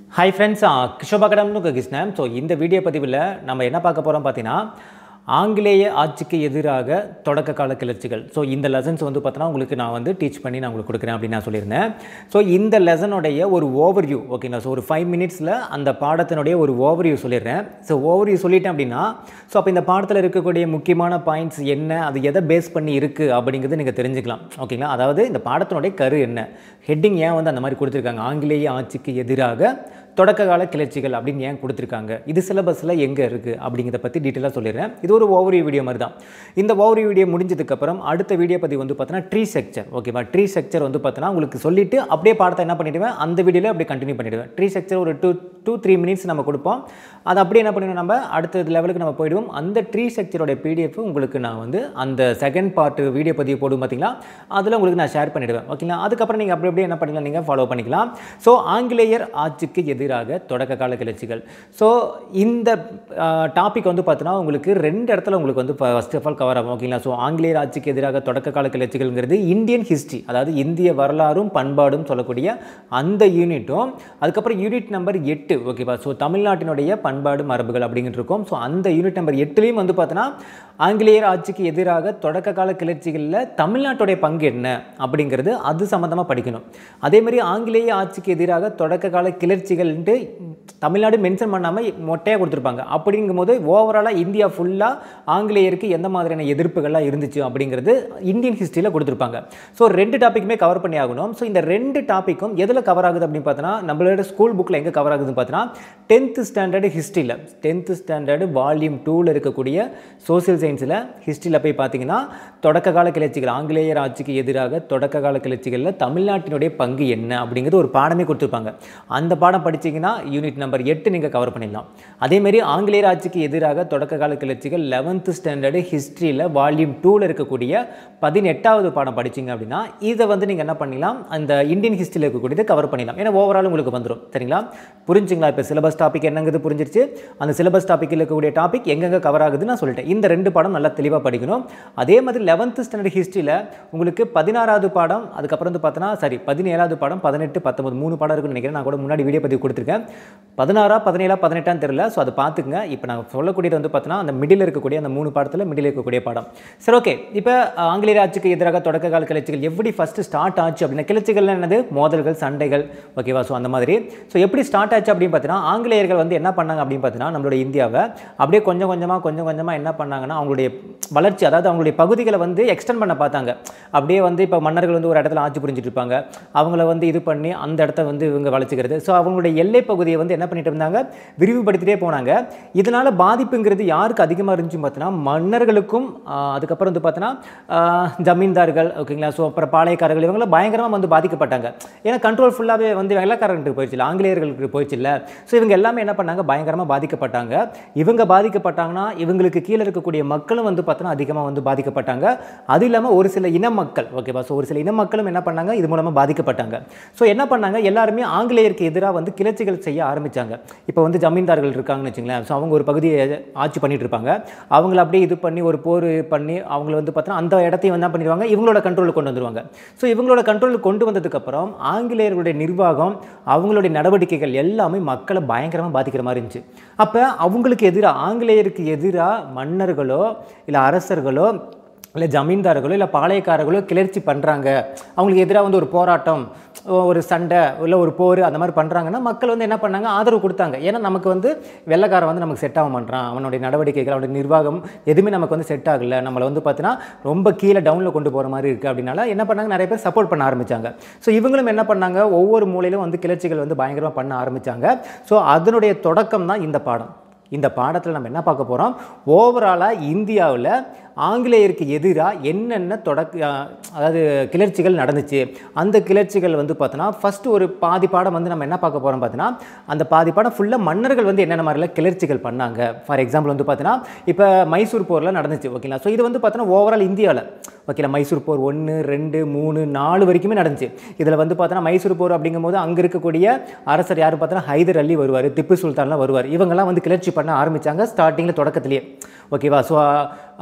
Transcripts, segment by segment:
hi friends கிஷோபா கடம்னு Krishnan so இந்த வீடியோ பதிவில் நம்ம என்ன பார்க்க போகிறோம் பார்த்தீங்கன்னா ஆங்கிலேய ஆட்சிக்கு எதிராக தொடக்க கால கிளர்ச்சிகள் ஸோ இந்த லெசன்ஸ் வந்து பார்த்தோன்னா உங்களுக்கு நான் வந்து டீச் பண்ணி நான் உங்களுக்கு கொடுக்குறேன் அப்படின்னு நான் சொல்லியிருந்தேன் ஸோ இந்த லெசனுடைய ஒரு ஓவர்வியூ ஓகேங்களா ஸோ ஒரு ஃபைவ் மினிட்ஸில் அந்த பாடத்தினுடைய ஒரு ஓவர்வியூ சொல்லிடுறேன் ஸோ ஓவர்வியூ சொல்லிட்டேன் அப்படின்னா ஸோ அப்போ இந்த பாடத்தில் இருக்கக்கூடிய முக்கியமான பாயிண்ட்ஸ் என்ன அது எதை பேஸ் பண்ணி இருக்குது அப்படிங்கிறது நீங்கள் தெரிஞ்சுக்கலாம் ஓகேங்களா அதாவது இந்த பாடத்தினுடைய கரு என்ன ஹெட்டிங் ஏன் வந்து அந்த மாதிரி கொடுத்துருக்காங்க ஆங்கிலேய ஆட்சிக்கு எதிராக தொடக்க கால கிளர்ச்சிகள் அப்படின்னு ஏன் கொடுத்துருக்காங்க இது சிலபஸில் எங்கே இருக்குது அப்படிங்கிறத பற்றி டீட்டெயிலாக சொல்லிடுறேன் இது ஒரு ஓவரி வீடியோ மாதிரி தான் இந்த ஓவரி வீடியோ முடிஞ்சதுக்கப்புறம் அடுத்த வீடியோ பற்றி வந்து பார்த்தீங்கன்னா ட்ரீ செக்சர் ஓகேவா ட்ரீ செக்சர் வந்து பார்த்தீங்கன்னா உங்களுக்கு சொல்லிவிட்டு அப்படியே பாடத்தை என்ன பண்ணிவிடுவேன் அந்த வீடியோவில் அப்படியே கண்டினியூ பண்ணிவிடுவேன் ட்ரீ செக்சர் ஒரு டூ டூ த்ரீ மினிட்ஸ் நம்ம கொடுப்போம் அது அப்படியே என்ன பண்ணிடுவோம் நம்ம அடுத்த லெவலுக்கு நம்ம போயிடுவோம் அந்த ட்ரீ செக்சரோட பிடிஎஃப் உங்களுக்கு நான் வந்து அந்த செகண்ட் பார்ட் வீடியோ பதிவு போடும் பார்த்தீங்களா அதில் உங்களுக்கு நான் ஷேர் பண்ணிவிடுவேன் ஓகேங்களா அதுக்கப்புறம் நீங்கள் அப்படி அப்படியே என்ன பண்ணிக்கலாம் நீங்கள் ஃபாலோ பண்ணிக்கலாம் ஸோ ஆங்கிலேயர் ஆட்சிக்கு எதிராக தொடக்க கால கிளர்ச்சிகள் ஸோ இந்த டாபிக் வந்து பார்த்தீங்கன்னா உங்களுக்கு ரெண்டு இடத்துல உங்களுக்கு வந்து ஃபர்ஸ்ட் ஆஃப் ஆல் கவர் ஆகும் ஓகேங்களா ஸோ ஆங்கிலேயர் ஆட்சிக்கு எதிராக தொடக்க கால கிளர்ச்சிகள்ங்கிறது இந்தியன் ஹிஸ்ட்ரி அதாவது இந்திய வரலாறும் பண்பாடும் சொல்லக்கூடிய அந்த யூனிட்டும் அதுக்கப்புறம் யூனிட் நம்பர் எட்டு ஓகேவா ஸோ தமிழ்நாட்டினுடைய பண்பாடு மரபுகள் அப்படிங்கிட்டு இருக்கும் ஸோ அந்த யூனிட் நம்பர் எட்டுலேயும் வந்து பார்த்தோன்னா ஆங்கிலேயர் ஆட்சிக்கு எதிராக தொடக்க கால கிளர்ச்சிகளில் தமிழ்நாட்டுடைய பங்கு என்ன அப்படிங்கிறது அது சம்மந்தமாக படிக்கணும் அதே மாதிரி ஆங்கிலேய ஆட்சிக்கு எதிராக தொடக்க கால கிளர்ச்சிகள்ன்ட்டு தமிழ்நாடு மென்ஷன் பண்ணாமல் மொட்டையாக கொடுத்துருப்பாங்க அப்படிங்கும்போது ஓவராலாக இந்தியா ஃபுல்லாக ஆங்கிலேயருக்கு எந்த மாதிரியான எதிர்ப்புகள்லாம் இருந்துச்சு அப்படிங்கிறது இந்தியன் ஹிஸ்ட்ரியில் கொடுத்துருப்பாங்க ஸோ ரெண்டு டாப்பிக்குமே கவர் பண்ணி ஆகணும் ஸோ இந்த ரெண்டு டாப்பிக்கும் எதில் கவர் ஆகுது அப்படின்னு பார்த்தோன்னா நம்மளோட ஸ்கூல் புக்கில் எங்கே கவர் ஆகுதுன்னு பார்த்தோன்னா டென்த்து ஸ்டாண்டர்டு ஹிஸ்ட்ரியில் டென்த்து ஸ்டாண்டர்டு வால்யூம் டூவில் இருக்கக்கூடிய சோசியல் சயின்ஸில் ஹிஸ்ட்ரியில் போய் பார்த்தீங்கன்னா தொடக்க கால கிளர்ச்சிகள் ஆங்கிலேயர் ஆட்சிக்கு எதிராக தொடக்க கால கிளர்ச்சிகளில் தமிழ்நாட்டினுடைய பங்கு என்ன அப்படிங்கிறது ஒரு பாடமே கொடுத்துருப்பாங்க அந்த பாடம் படிச்சிங்கன்னா யூனிட் நம்பர் எட்டு நீங்கள் கவர் பண்ணிடலாம் அதேமாரி ஆங்கிலேயர் ஆட்சிக்கு எதிராக தொடக்க கால கிளர்ச்சிகள் லெவன்த்து ஸ்டாண்டர்டு ஹிஸ்ட்ரியில் வால்யூம் டூவில் இருக்கக்கூடிய பதினெட்டாவது பாடம் படிச்சிங்க அப்படின்னா இதை வந்து நீங்கள் என்ன பண்ணிடலாம் அந்த இந்தியன் ஹிஸ்ட்ரியில் இருக்கக்கூடியதை கவர் பண்ணிடலாம் ஏன்னா ஓவரால் உங்களுக்கு வந்துடும் சரிங்களா புரிஞ்சுங்களா இப்போ சிலபஸ் டாபிக் என்னங்கிறது புரிஞ்சிருச்சு அந்த சிலபஸ் டாப்பிக்கில் இருக்கக்கூடிய டாபிக் எங்கெங்கே கவர் ஆகுதுன்னு நான் சொல்லிட்டேன் இந்த ரெண்டு பாடம் நல்லா தெளிவாக படிக்கணும் அதே மாதிரி லெவன்த்து ஸ்டாண்டர்ட் ஹிஸ்ட்ரியில் உங்களுக்கு பதினாறாவது பாடம் அதுக்கப்புறம் வந்து பார்த்தோன்னா சரி பதினேழாவது பாடம் பதினெட்டு பத்தொம்பது மூணு பாடம் இருக்குன்னு நினைக்கிறேன் நான் கூட முன்னாடி வீடியோ பதிவு கொடுத்துருக்கேன் பதினாறா பதினேழா பதினெட்டான்னு தெரியல ஸோ அதை பார்த்துக்குங்க இப்போ நான் சொல்லக்கூடியது வந்து பார்த்தோன்னா அந்த மிடில் இருக்கக்கூடிய அந்த மூணு பாடத்தில் மிடில் இருக்கக்கூடிய பாடம் சரி ஓகே இப்போ ஆங்கிலேயர் ஆட்சிக்கு எதிராக தொடக்க கால கிளர்ச்சிகள் எப்படி ஃபஸ்ட்டு ஸ்டார்ட் ஆச்சு அப்படின்னா கிளர்ச்சிகள் என்னது மோதல்கள் சண்டைகள் ஓகேவா ஸோ அந்த மாதிரி ஸோ எப்படி ஸ்டார்ட் ஆச்சு அப்படின்னு பார்த்தீங்கன்னா ஆங்கிலேயர்கள் வந்து என்ன பண்ணாங்க அப்படின்னு பார்த்தீங்கன்னா நம்மளுடைய இந்தியாவை அப்படியே கொஞ்சம் கொஞ்சமாக கொஞ்சம் கொஞ்சமாக என்ன பண்ணாங்கன்னா அவங்களுடைய வளர்ச்சி அதாவது அவங்களுடைய பகுதிகளை வந்து எக்ஸ்டெண்ட் பண்ண பார்த்தாங்க அப்படியே வந்து இப்போ மன்னர்கள் வந்து ஒரு இடத்துல ஆட்சி புரிஞ்சிட்டு இருப்பாங்க அவங்கள வந்து இது பண்ணி அந்த இடத்த வந்து இவங்க வளர்ச்சிக்கிறது ஸோ அவங்களுடைய எல்லை பகுதியை வந்து என்ன பண்ணிட்டு இருந்தாங்க விரிவுபடுத்திட்டே போனாங்க இதனால் பாதிப்புங்கிறது யாருக்கு அதிகமாக இருந்துச்சு பார்த்தீங்கன்னா மன்னர்களுக்கும் அதுக்கப்புறம் வந்து பார்த்தீங்கன்னா ஜமீன்தார்கள் ஓகேங்களா ஸோ அப்புறம் பாளையக்காரர்கள் இவங்களாம் பயங்கரமாக வந்து பாதிக்கப்பட்டாங்க ஏன்னா கண்ட்ரோல் ஃபுல்லாகவே வந்து வெள்ளக்காரர்களுக்கு போயிடுச்சு ஆங்கிலேயர்களுக்கு போயிடுச்சு இல்லை ஸோ இவங்க எல்லாமே என்ன பண்ணாங்க பயங்கரமாக பாதிக்கப்பட்டாங்க இவங்க பாதிக்கப்பட்டாங்கன்னா இவங்களுக்கு கீழே இருக்கக்கூடிய மக்களும் வந்து பார்த்தோன்னா அதிகமாக வந்து பாதிக்கப்பட்டாங்க அது இல்லாமல் ஒரு சில இன மக்கள் ஓகேவா ஸோ ஒரு சில இன மக்களும் என்ன பண்ணாங்க இது மூலமாக பாதிக்கப்பட்டாங்க ஸோ என்ன பண்ணாங்க எல்லாருமே ஆங்கிலேயருக்கு எதிராக வந்து கிளர்ச்சிகள் செய்ய ஆரம்பித்தாங்க இப்போ வந்து ஜமீன்தார்கள் இருக்காங்கன்னு வச்சுங்களேன் ஸோ அவங்க ஒரு பகுதியை ஆட்சி பண்ணிட்டு இருப்பாங்க அவங்கள அப்படியே இது பண்ணி ஒரு போர் பண்ணி அவங்கள வந்து பார்த்தோன்னா அந்த இடத்தையும் என்ன பண்ணிடுவாங்க இவங்களோட கண்ட்ரோலுக்கு கொண்டு வந்துருவாங்க ஸோ இவங்களோட கண்ட்ரோலுக்கு கொண்டு வந்ததுக்கப்புறம் ஆங்கிலேயர்களுடைய நிர்வாகம் அவங்களுடைய நடவடிக்கைகள் எல்லாமே மக்களை பயங்கரமாக பாதிக்கிற மாதிரி இருந்துச்சு அப்போ அவங்களுக்கு எதிராக ஆங்கிலேயருக்கு எதிராக மன்னர்களோ இல்லை அரசர்களோ இல்லை ஜமீன்தார்களோ இல்லை பாளையக்காரர்களோ கிளர்ச்சி பண்ணுறாங்க அவங்களுக்கு எதிராக வந்து ஒரு போராட்டம் ஒரு சண்டை இல்லை ஒரு போர் அந்த மாதிரி பண்ணுறாங்கன்னா மக்கள் வந்து என்ன பண்ணாங்க ஆதரவு கொடுத்தாங்க ஏன்னா நமக்கு வந்து வெள்ளக்காரன் வந்து நமக்கு செட் ஆக மாட்டான் அவனுடைய நடவடிக்கைகள் அவனுடைய நிர்வாகம் எதுவுமே நமக்கு வந்து செட் ஆகலை நம்மளை வந்து பார்த்தீங்கன்னா ரொம்ப கீழே டவுனில் கொண்டு போகிற மாதிரி இருக்குது அப்படின்னால என்ன பண்ணாங்க நிறைய பேர் சப்போர்ட் பண்ண ஆரம்பித்தாங்க ஸோ இவங்களும் என்ன பண்ணாங்க ஒவ்வொரு மூலையிலும் வந்து கிளர்ச்சிகள் வந்து பயங்கரமாக பண்ண ஆரம்பித்தாங்க ஸோ அதனுடைய தொடக்கம் தான் இந்த பாடம் இந்த பாடத்தில் நம்ம என்ன பார்க்க போகிறோம் ஓவராலாக இந்தியாவில் ஆங்கிலேயருக்கு எதிராக என்னென்ன தொடக்க அதாவது கிளர்ச்சிகள் நடந்துச்சு அந்த கிளர்ச்சிகள் வந்து பார்த்தோன்னா ஃபஸ்ட்டு ஒரு பாதி பாடம் வந்து நம்ம என்ன பார்க்க போகிறோம் பார்த்தீங்கன்னா அந்த பாதி பாடம் ஃபுல்லாக மன்னர்கள் வந்து என்னென்ன மாதிரிலாம் கிளர்ச்சிகள் பண்ணாங்க ஃபார் எக்ஸாம்பிள் வந்து பார்த்தீங்கன்னா இப்போ மைசூர் போரில் நடந்துச்சு ஓகேங்களா ஸோ இது வந்து பார்த்தோன்னா ஓவரால் இந்தியாவில் ஓகேங்களா மைசூர் போர் ஒன்று ரெண்டு மூணு நாலு வரைக்குமே நடந்துச்சு இதில் வந்து பார்த்தோன்னா மைசூர் போர் அப்படிங்கும்போது அங்கே இருக்கக்கூடிய அரசர் யார் பார்த்தோன்னா ஹைதர் அலி வருவார் திப்பு சுல்தான்லாம் வருவார் இவங்கெல்லாம் வந்து கிளர்ச்சி பண்ண ஆரம்பித்தாங்க ஸ்டார்டிங்கில் தொடக்கத்திலேயே ஓகேவா ஸோ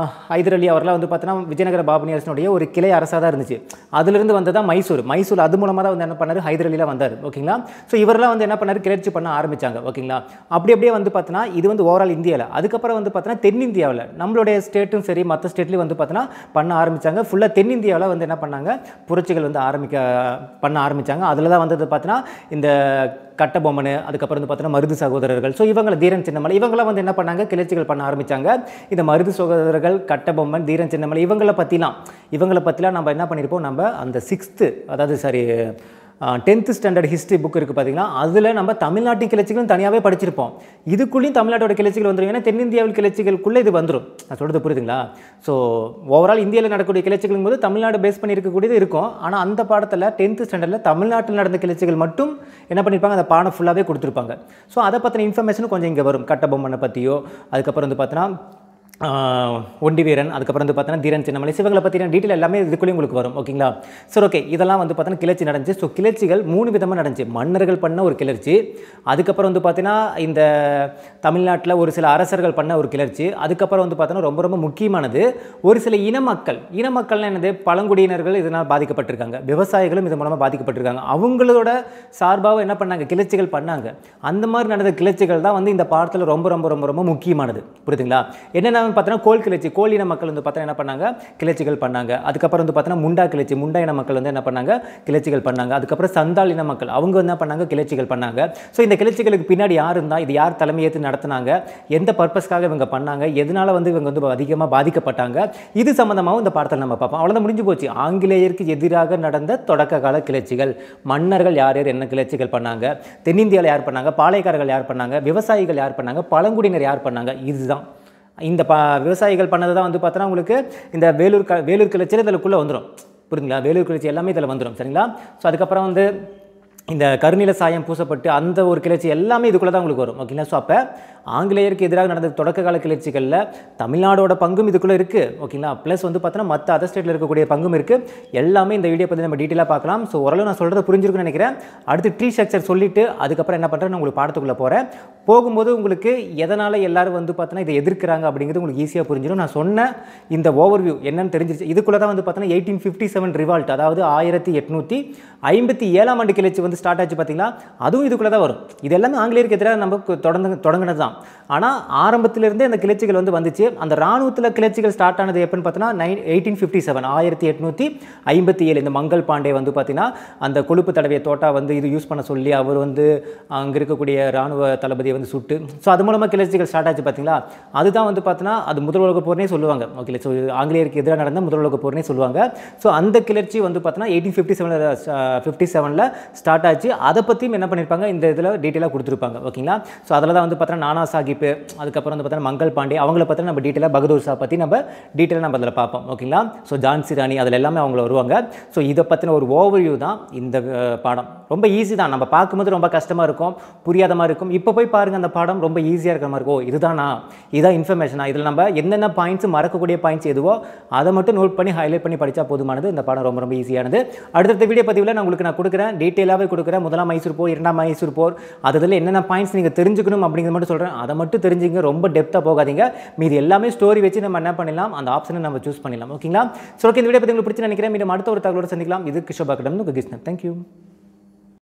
ஹைதர் அலி அவர்லாம் வந்து பார்த்தீங்கன்னா விஜயநகர பாபனி அரசனுடைய ஒரு கிளை அரசாக தான் இருந்துச்சு அதிலிருந்து வந்ததா மைசூர் மைசூர் அது மூலமாக தான் வந்து என்ன பண்ணார் ஹைதர் அலிலாம் வந்தார் ஓகேங்களா ஸோ இவரெல்லாம் வந்து என்ன பண்ணார் கிளர்ச்சி பண்ண ஆரம்பிச்சாங்க ஓகேங்களா அப்படி அப்படியே வந்து பார்த்தீங்கன்னா இது வந்து ஓவரால் இந்தியாவில் அதுக்கப்புறம் வந்து பார்த்தீங்கன்னா தென்னிந்தியாவில் நம்மளுடைய ஸ்டேட்டும் சரி மற்ற ஸ்டேட்லேயும் வந்து பார்த்தீங்கன்னா பண்ண ஆரம்பிச்சாங்க ஃபுல்லாக தென்னிந்தியாவில் வந்து என்ன பண்ணாங்க புரட்சிகள் வந்து ஆரம்பிக்க பண்ண ஆரம்பிச்சாங்க அதில் தான் வந்தது பார்த்தீங்கன்னா இந்த கட்டபொம்மனு அதுக்கப்புறம் வந்து பார்த்தீங்கன்னா மருது சகோதரர்கள் ஸோ இவங்களை தீரன் சின்னமலை இவங்களாம் வந்து என்ன பண்ணாங்க கிளர்ச்சிகள் பண்ண ஆரம்பிச்சாங்க இந்த மருது சகோதரர்கள் கட்டபொம்மன் தீரன் சின்னமலை இவங்களை பற்றிலாம் இவங்களை பற்றிலாம் நம்ம என்ன பண்ணியிருப்போம் நம்ம அந்த சிக்ஸ்த்து அதாவது sorry tenth standard history book இருக்குது பார்த்தீங்கன்னா அதில் நம்ம தமிழ்நாட்டு கிளர்ச்சிகளும் தனியாகவே படிச்சிருப்போம் இதுக்குள்ளேயும் தமிழ்நாட்டோட கிளர்ச்சிகள் வந்துடும் ஏன்னா தென்னிந்தியாவில் கிளர்ச்சிகளுக்குள்ளே இது வந்துடும் நான் சொல்கிறது புரியுதுங்களா ஸோ ஓவரால் இந்தியாவில் நடக்கக்கூடிய கிளர்ச்சிகள் போது தமிழ்நாடு பேஸ் பண்ணி இருக்கக்கூடியது இருக்கும் ஆனால் அந்த பாடத்தில் டென்த்து ஸ்டாண்டர்டில் தமிழ்நாட்டில் நடந்த கிளர்ச்சிகள் மட்டும் என்ன பண்ணியிருப்பாங்க அந்த பாடம் ஃபுல்லாகவே கொடுத்துருப்பாங்க ஸோ அதை பற்றின இன்ஃபர்மேஷனும் கொஞ்சம் இங்கே வரும் கட்டபொம்மனை பற்றியோ அதுக்கப்புறம் வந்து பார்த்தீங்கன்னா ஆஹ் ஒண்டி வீரன் அதுக்கப்புறம் வந்து பார்த்தீங்கன்னா தீரன் சின்னமலை சிவங்களை பற்றின டீட்டெயில் எல்லாமே இதுக்குள்ளேயும் உங்களுக்கு வரும் ஓகேங்களா சரி ஓகே இதெல்லாம் வந்து பார்த்தீங்கன்னா கிளர்ச்சி நடந்துச்சு ஸோ கிளர்ச்சிகள் மூணு விதமாக நடந்துச்சு மன்னர்கள் பண்ண ஒரு கிளர்ச்சி அதுக்கப்புறம் வந்து பார்த்தீங்கன்னா இந்த தமிழ்நாட்டில் ஒரு சில அரசர்கள் பண்ண ஒரு கிளர்ச்சி அதுக்கப்புறம் வந்து பார்த்தீங்கன்னா ரொம்ப ரொம்ப முக்கியமானது ஒரு சில இன மக்கள் இன மக்கள்னா என்னது பழங்குடியினர்கள் இதனால் பாதிக்கப்பட்டிருக்காங்க விவசாயிகளும் இது மூலமாக பாதிக்கப்பட்டிருக்காங்க அவங்களோட சார்பாக என்ன பண்ணாங்க கிளர்ச்சிகள் பண்ணாங்க அந்த மாதிரி நடந்த கிளர்ச்சிகள் தான் வந்து இந்த பாடத்தில் ரொம்ப ரொம்ப ரொம்ப ரொம்ப முக்கியமானது புரியுதுங்களா என்னென்ன பார்த்தீங்கன்னா கோல் கிளர்ச்சி கோல் இன மக்கள் வந்து பார்த்தீங்கன்னா என்ன பண்ணாங்க கிளர்ச்சிகள் பண்ணாங்க அதுக்கப்புறம் வந்து பார்த்தீங்கன்னா முண்டா கிளர்ச்சி முண்டா இன மக்கள் வந்து என்ன பண்ணாங்க கிளர்ச்சிகள் பண்ணாங்க அதுக்கப்புறம் சந்தால் இன மக்கள் அவங்க வந்து என்ன பண்ணாங்க கிளர்ச்சிகள் பண்ணாங்க ஸோ இந்த கிளர்ச்சிகளுக்கு பின்னாடி யார் இருந்தா இது யார் தலைமையேற்று நடத்துனாங்க எந்த பர்பஸ்க்காக இவங்க பண்ணாங்க எதனால வந்து இவங்க வந்து அதிகமாக பாதிக்கப்பட்டாங்க இது சம்மந்தமாகவும் இந்த பாடத்தில் நம்ம பார்ப்போம் அவ்வளோதான் முடிஞ்சு போச்சு ஆங்கிலேயருக்கு எதிராக நடந்த தொடக்க கால கிளர்ச்சிகள் மன்னர்கள் யார் யார் என்ன கிளர்ச்சிகள் பண்ணாங்க தென்னிந்தியாவில் யார் பண்ணாங்க பாளையக்காரர்கள் யார் பண்ணாங்க விவசாயிகள் யார் பண்ணாங்க பழங்குடியினர் யார் பண்ணாங்க இதுதான் இந்த ப விவசாயிகள் பண்ணது தான் வந்து பார்த்தோன்னா உங்களுக்கு இந்த வேலூர் க வேலூர் கிளர்ச்சியில் இதுக்குள்ளே வந்துடும் புரியுதுங்களா வேலூர் கிளர்ச்சி எல்லாமே இதில் வந்துடும் சரிங்களா ஸோ அதுக்கப்புறம் வந்து இந்த கருநில சாயம் பூசப்பட்டு அந்த ஒரு கிளர்ச்சி எல்லாமே இதுக்குள்ளே தான் உங்களுக்கு வரும் ஓகேங்களா ஸோ அப்போ ஆங்கிலேயருக்கு எதிராக நடந்த தொடக்க கால கிளர்ச்சிகளில் தமிழ்நாடோட பங்கும் இதுக்குள்ளே இருக்குது ஓகேங்களா ப்ளஸ் வந்து பார்த்தோன்னா மற்ற அதர் ஸ்டேட்டில் இருக்கக்கூடிய பங்கும் இருக்குது எல்லாமே இந்த வீடியோ பற்றி நம்ம டீட்டெயிலாக பார்க்கலாம் ஸோ ஓரளவு நான் சொல்கிறத புரிஞ்சிருக்குன்னு நினைக்கிறேன் அடுத்து ட்ரீ ஸ்ட்ரக்சர் சொல்லிவிட்டு அதுக்கப்புறம் என்ன பண்ணுறேன் நான் உங்களுக்கு பாடத்துக்குள்ளே போகிறேன் போகும்போது உங்களுக்கு எதனால் எல்லாரும் வந்து பார்த்தோன்னா இதை எதிர்க்கிறாங்க அப்படிங்கிறது உங்களுக்கு ஈஸியாக புரிஞ்சிடும் நான் சொன்ன இந்த ஓவர்வியூ என்னன்னு தெரிஞ்சிருச்சு இதுக்குள்ளே தான் வந்து பார்த்தோன்னா எயிட்டீன் ஃபிஃப்டி செவன் ரிவால்ட் அதாவது ஆயிரத்தி எட்நூற்றி ஐம்பத்தி ஏழாம் ஆண்டு கிளர்ச்சி வந்து ஸ்டார்ட் ஆச்சு பார்த்தீங்களா அதுவும் இதுக்குள்ளே தான் வரும் இது எல்லாமே ஆங்கிலேயருக்கு எதிராக நம்ம தொடர்ந்து தொடங்கினது தான் ஆனால் ஆரம்பத்திலிருந்தே அந்த கிளர்ச்சிகள் வந்து வந்துச்சு அந்த ராணுவத்தில் கிளர்ச்சிகள் ஸ்டார்ட் ஆனது எப்போன்னு பார்த்தீங்கன்னா நைன் எயிட்டீன் ஃபிஃப்டி செவன் ஆயிரத்தி எட்நூற்றி ஐம்பத்தி ஏழு இந்த மங்கள் பாண்டே வந்து பார்த்தீங்கன்னா அந்த கொழுப்பு தடவிய தோட்டா வந்து இது யூஸ் பண்ண சொல்லி அவர் வந்து அங்கே இருக்கக்கூடிய ராணுவ தளபதியை வந்து சுட்டு ஸோ அது மூலமாக கிளர்ச்சிகள் ஸ்டார்ட் ஆச்சு பார்த்தீங்களா அதுதான் வந்து பார்த்தீங்கன்னா அது முதல் உலக போர்னே சொல்லுவாங்க ஓகே ஸோ ஆங்கிலேயருக்கு எதிராக நடந்த முதல் உலக போர்னே சொல்லுவாங்க ஸோ அந்த கிளர்ச்சி வந்து பார்த்தீங்கன்னா எயிட்டீன் ஃபிஃப்டி செவனில் ஃபிஃப்டி செவனில் ஸ்டார்ட் ஆச்சு அதை பற்றியும் என்ன பண்ணியிருப்பாங்க இந்த இதில் டீட்டெயிலாக கொடுத்துருப்பாங்க ஓகேங்களா ஸோ அதில் தான் வந்து பார்த்தீங்கன்னா நானா சாஹிப் அதுக்கப்புறம் வந்து பார்த்தீங்கன்னா மங்கள் பாண்டே அவங்கள பற்றி நம்ம டீட்டெயிலாக பகதூர் ஷா பற்றி நம்ம டீட்டெயிலாக நம்ம அதில் பார்ப்போம் ஓகேங்களா ஸோ ஜான்சி ராணி அதில் எல்லாமே அவங்கள வருவாங்க ஸோ இதை பற்றின ஒரு ஓவர்வியூ தான் இந்த அஹ், பாடம் ரொம்ப ஈஸி தான் நம்ம பார்க்கும்போது ரொம்ப கஷ்டமாக இருக்கும் புரியாத மாதிரி இருக்கும் இப்போ போய் பாருங்கள் அந்த பாடம் ரொம்ப ஈஸியாக இருக்கிற மாதிரி இருக்கும் ஓ இதுதானா இதான் இன்ஃபர்மேஷனா இதில் நம்ம என்னென்ன பாயிண்ட்ஸ் மறக்கக்கூடிய பாயிண்ட்ஸ் எதுவோ அதை மட்டும் நோட் பண்ணி ஹைலைட் பண்ணி படித்தா போதுமானது இந்த பாடம் ரொம்ப ரொம்ப ஈஸியானது அடுத்தடுத்த வீடியோ பதிவில் நான் உங்களுக்கு நான் கொடுக்குறேன் டீட்டெயிலாகவே கொடுக்குறேன் முதலாம் மைசூர் போர் இரண்டாம் மைசூர் போர் அதில் என்னென்ன பாயிண்ட்ஸ் நீங்கள் தெரிஞ்சுக்கணும் அப்படிங்கிறது மட்டும் சொல்கிறேன் அதை மட்டும் தெரிஞ்சுங்க ரொம்ப டெப்த்தாக போகாதீங்க மீதி எல்லாமே ஸ்டோரி வச்சு நம்ம என்ன பண்ணிடலாம் அந்த ஆப்ஷனை நம்ம சூஸ் பண்ணிடலாம் ஓகேங்களா ஸோ ஓகே இந்த வீடியோ பற்றி உங்களுக்கு பிடிச்சி நினைக்கிறேன் மீண்டும் அடுத்த ஒரு தகவலோடு சந்திக்கலாம் இது கிஷோபாக்கிடம் கிருஷ்ணன் தேங்க்யூ